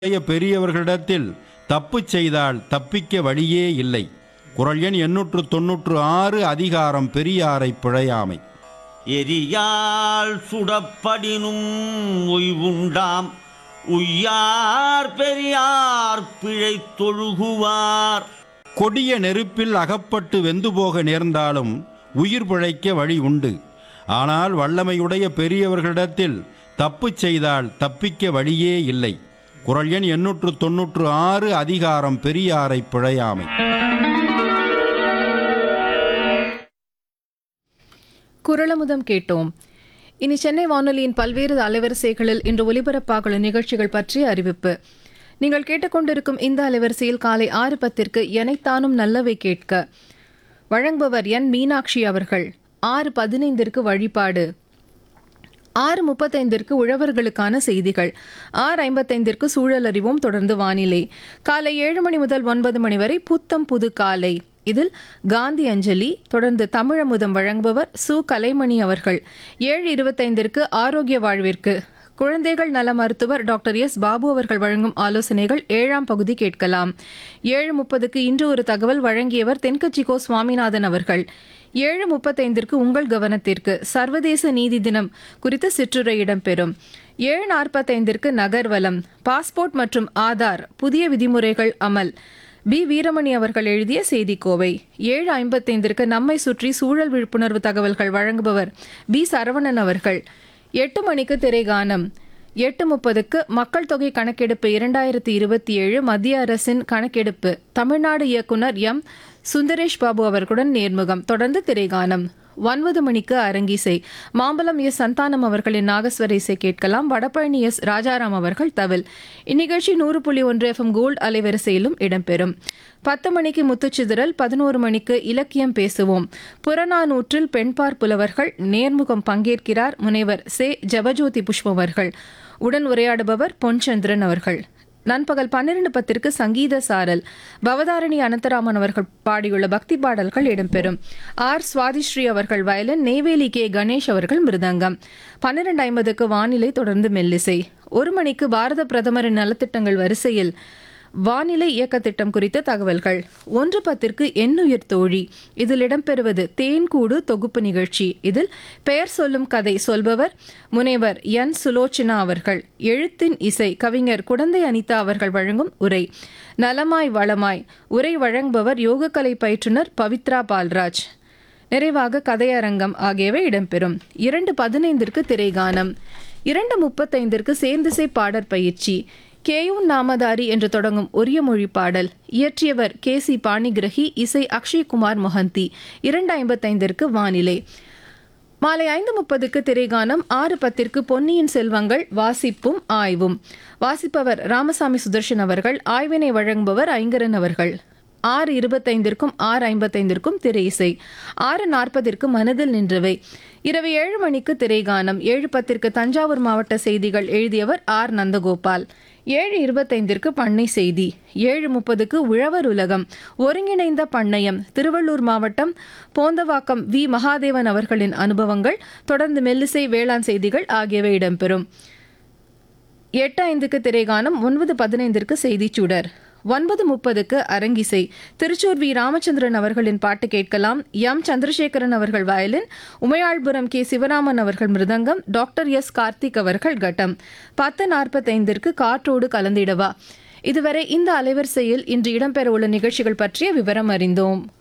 உடைய பெரியவர்களிடத்தில் தப்பு செய்தால் தப்பிக்க வழியே இல்லை குரல் எண் எண்ணூற்று தொன்னூற்று ஆறு அதிகாரம் பெரியாரை பிழையாமை எரியால் சுடப்படினும் உய்வுண்டாம் உய்யார் பெரியார் பிழை தொழுகுவார் கொடிய நெருப்பில் அகப்பட்டு வெந்து போக நேர்ந்தாலும் உயிர் பிழைக்க வழி உண்டு ஆனால் வல்லமையுடைய பெரியவர்களிடத்தில் தப்பு செய்தால் தப்பிக்க வழியே இல்லை குரல் எண் எண்ணூற்று தொன்னூற்று ஆறு அதிகாரம் பெரியாரை பிழையாமை குரலமுதம் கேட்டோம் இனி சென்னை வானொலியின் பல்வேறு அலைவரிசைகளில் இன்று ஒலிபரப்பாகுள்ள நிகழ்ச்சிகள் பற்றிய அறிவிப்பு நீங்கள் கேட்டுக்கொண்டிருக்கும் இந்த அலைவரிசையில் காலை ஆறு பத்திற்கு எனைத்தானும் நல்லவை கேட்க வழங்குபவர் என் மீனாட்சி அவர்கள் ஆறு பதினைந்திற்கு வழிபாடு ஆறு முப்பத்தைந்திற்கு உழவர்களுக்கான செய்திகள் ஆறு ஐம்பத்தைந்திற்கு சூழல் அறிவோம் தொடர்ந்து வானிலை காலை ஏழு மணி முதல் ஒன்பது மணி வரை புத்தம் புது காலை இதில் காந்தி அஞ்சலி தொடர்ந்து தமிழமுதம் வழங்குபவர் சு கலைமணி அவர்கள் ஏழு இருபத்தைந்திற்கு ஆரோக்கிய வாழ்விற்கு குழந்தைகள் நல மருத்துவர் டாக்டர் எஸ் பாபு அவர்கள் வழங்கும் ஆலோசனைகள் ஏழாம் பகுதி கேட்கலாம் ஏழு முப்பதுக்கு இன்று ஒரு தகவல் வழங்கியவர் தென்கட்சிகோ சுவாமிநாதன் அவர்கள் ஏழு முப்பத்தைந்திற்கு உங்கள் கவனத்திற்கு சர்வதேச நீதி தினம் குறித்த சிற்றுரை இடம்பெறும் ஏழு நாற்பத்தைந்திற்கு நகர்வலம் பாஸ்போர்ட் மற்றும் ஆதார் புதிய விதிமுறைகள் அமல் பி வீரமணி அவர்கள் எழுதிய செய்திக்கோவை ஏழு ஐம்பத்தைந்திற்கு நம்மை சுற்றி சூழல் விழிப்புணர்வு தகவல்கள் வழங்குபவர் பி சரவணன் அவர்கள் எட்டு மணிக்கு திரைகானம் எட்டு முப்பதுக்கு மக்கள் தொகை கணக்கெடுப்பு இரண்டாயிரத்தி இருபத்தி ஏழு மத்திய அரசின் கணக்கெடுப்பு தமிழ்நாடு இயக்குனர் எம் சுந்தரேஷ் பாபு அவர்களுடன் நேர்முகம் தொடர்ந்து திரைகானம் ஒன்பது மணிக்கு அரங்கிசை மாம்பலம் எஸ் சந்தானம் அவர்களின் நாகஸ்வர இசை கேட்கலாம் வடபழனி எஸ் ராஜாராம் அவர்கள் தவில் இந்நிகழ்ச்சி நூறு புள்ளி ஒன்று எஃப்எம் கோல்டு அலைவரிசையிலும் இடம்பெறும் பத்து மணிக்கு முத்துச்சிதறல் பதினோரு மணிக்கு இலக்கியம் பேசுவோம் புறநானூற்றில் பெண்பார் புலவர்கள் நேர்முகம் பங்கேற்கிறார் முனைவர் சே ஜபஜோதி புஷ்பம் அவர்கள் உடன் உரையாடுபவர் பொன்சந்திரன் அவர்கள் நண்பகல் பன்னிரண்டு பத்திற்கு சங்கீத சாரல் பவதாரணி அனந்தராமன் அவர்கள் பாடியுள்ள பக்தி பாடல்கள் இடம்பெறும் ஆர் சுவாதிஸ்ரீ அவர்கள் வயலின் நெய்வேலி கே கணேஷ் அவர்கள் மிருதங்கம் பன்னிரண்டு ஐம்பதுக்கு வானிலை தொடர்ந்து மெல்லிசை ஒரு மணிக்கு பாரத பிரதமரின் நலத்திட்டங்கள் வரிசையில் வானிலை இயக்க திட்டம் குறித்த தகவல்கள் ஒன்று பத்திற்கு எண்ணுயிர் தோழி இதில் இடம்பெறுவது தேன்கூடு தொகுப்பு நிகழ்ச்சி இதில் பெயர் சொல்லும் கதை சொல்பவர் முனைவர் என் சுலோச்சனா அவர்கள் எழுத்தின் இசை கவிஞர் குடந்தை அனிதா அவர்கள் வழங்கும் உரை நலமாய் வளமாய் உரை வழங்குபவர் யோகக்கலை பயிற்றுனர் பவித்ரா பால்ராஜ் நிறைவாக கதையரங்கம் ஆகியவை இடம்பெறும் இரண்டு பதினைந்திற்கு திரைகானம் இரண்டு முப்பத்தைந்திற்கு சேர்ந்திசை பாடற் பயிற்சி கேயூன் நாமதாரி என்று தொடங்கும் ஒரிய மொழி பாடல் இயற்றியவர் கே சி பாணிகிரகி இசை அக்ஷய்குமார் மொஹந்தி இரண்டு ஐம்பத்தைந்திற்கு வானிலை மாலை ஐந்து முப்பதுக்கு திரைகானம் ஆறு பத்திற்கு பொன்னியின் செல்வங்கள் வாசிப்பும் ஆய்வும் வாசிப்பவர் ராமசாமி சுதர்ஷன் அவர்கள் ஆய்வினை வழங்குபவர் ஐங்கரன் அவர்கள் ஆறு இருபத்தைந்திற்கும் ஆறு ஐம்பத்தைந்திற்கும் திரை இசை ஆறு நாற்பதிற்கு மனதில் நின்றவை இரவு ஏழு மணிக்கு திரைகானம் ஏழு பத்திற்கு தஞ்சாவூர் மாவட்ட செய்திகள் எழுதியவர் ஆர் நந்தகோபால் ஏழு இருபத்தைந்திற்கு பண்ணை செய்தி ஏழு முப்பதுக்கு உழவர் உலகம் ஒருங்கிணைந்த பண்ணையம் திருவள்ளூர் மாவட்டம் போந்தவாக்கம் வி மகாதேவன் அவர்களின் அனுபவங்கள் தொடர்ந்து மெல்லிசை வேளாண் செய்திகள் ஆகியவை இடம்பெறும் எட்டு ஐந்துக்கு திரைகானம் ஒன்பது பதினைந்திற்கு செய்திச் சுடர் ஒன்பது முப்பதுக்கு அரங்கிசை திருச்சூர் வி ராமச்சந்திரன் அவர்களின் பாட்டு கேட்கலாம் எம் சந்திரசேகரன் அவர்கள் வயலின் உமையாள்புரம் கே சிவராமன் அவர்கள் மிருதங்கம் டாக்டர் எஸ் கார்த்திக் அவர்கள் கட்டம் பத்து நாற்பத்தைந்திற்கு காற்றோடு கலந்திடவா இதுவரை இந்த அலைவரிசையில் இன்று இடம்பெறவுள்ள நிகழ்ச்சிகள் பற்றிய விவரம் அறிந்தோம்